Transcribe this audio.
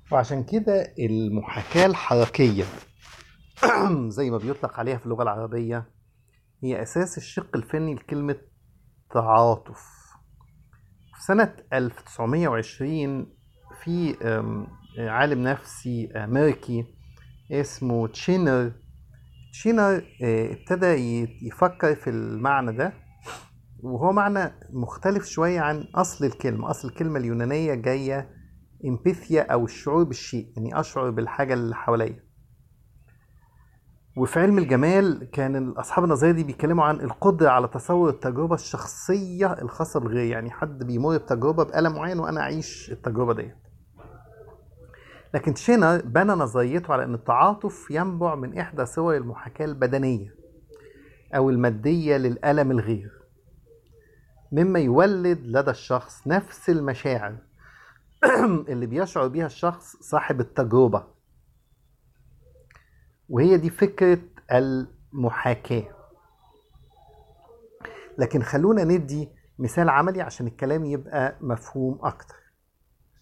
وعشان كده المحاكاة الحركية زي ما بيطلق عليها في اللغة العربية هي أساس الشق الفني لكلمة تعاطف في سنة 1920 في أم، عالم نفسي أمريكي اسمه تشينر تشينر آه، ابتدى ي- يفكر في المعنى ده وهو معنى مختلف شوية عن أصل الكلمة أصل الكلمة اليونانية جاية امباثيا أو الشعور بالشيء يعني أشعر بالحاجة اللي حواليا وفي علم الجمال كان أصحاب النظرية دي بيتكلموا عن القدرة على تصور التجربة الشخصية الخاصة بالغير يعني حد بيمر بتجربة بألم معين وأنا أعيش التجربة ديت لكن شينر بنى نظريته على أن التعاطف ينبع من إحدى صور المحاكاة البدنية أو المادية للألم الغير مما يولد لدى الشخص نفس المشاعر اللي بيشعر بيها الشخص صاحب التجربة وهي دي فكرة المحاكاة لكن خلونا ندي مثال عملي عشان الكلام يبقى مفهوم أكتر